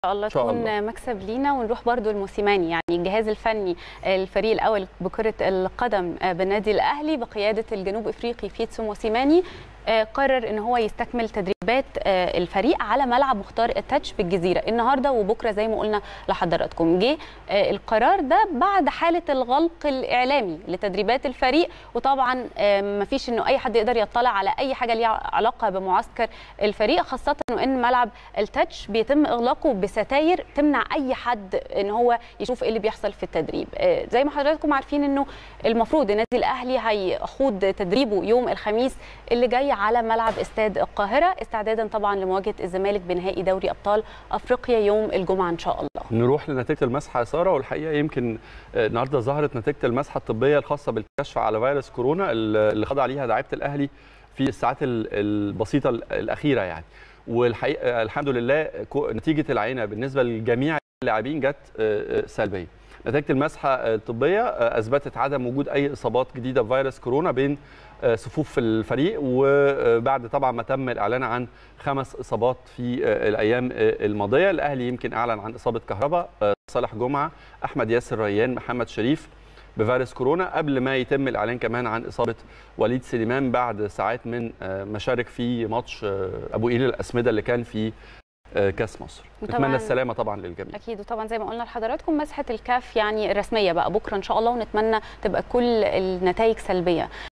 شاء الله شاء تكون الله. مكسب لينا ونروح برضو الموسيماني يعني الجهاز الفني الفريق الاول بكره القدم بالنادي الاهلي بقياده الجنوب افريقي فيتسو موسيماني آه، قرر ان هو يستكمل تدريبات آه، الفريق على ملعب مختار التاتش بالجزيره النهارده وبكره زي ما قلنا لحضراتكم جه آه، القرار ده بعد حاله الغلق الاعلامي لتدريبات الفريق وطبعا ما فيش انه اي حد يقدر يطلع على اي حاجه ليها علاقه بمعسكر الفريق خاصه انه ان ملعب التاتش بيتم اغلاقه بستاير تمنع اي حد ان هو يشوف ايه اللي بيحصل في التدريب آه، زي ما حضراتكم عارفين انه المفروض النادي الاهلي هيخوض تدريبه يوم الخميس اللي جاي على ملعب استاد القاهره استعدادا طبعا لمواجهه الزمالك بنهائي دوري ابطال افريقيا يوم الجمعه ان شاء الله نروح لنتيجه المسحه يا ساره والحقيقه يمكن آه، النهارده ظهرت نتيجه المسحه الطبيه الخاصه بالكشف على فيروس كورونا اللي خضع ليها لاعيبه الاهلي في الساعات ال- البسيطه ال- الاخيره يعني والحقيقه الحمد لله كو- نتيجه العينه بالنسبه لجميع اللاعبين جت آه، آه، سلبيه نتيجه المسحه الطبيه آه، اثبتت عدم وجود اي اصابات جديده بفيروس كورونا بين آه، صفوف الفريق وبعد طبعا ما تم الاعلان عن خمس اصابات في آه، الايام آه، الماضيه الاهلي يمكن اعلن عن اصابه كهرباء آه، صالح جمعه احمد ياسر ريان محمد شريف بفيروس كورونا قبل ما يتم الاعلان كمان عن اصابه وليد سليمان بعد ساعات من آه، مشارك في ماتش آه، ابو قير الاسمده اللي كان في آه، كاس مصر وطبعاً- نتمنى السلامه طبعا للجميع اكيد وطبعا زي ما قلنا لحضراتكم مسحه الكاف يعني الرسميه بقى بكره ان شاء الله ونتمنى تبقى كل النتائج سلبيه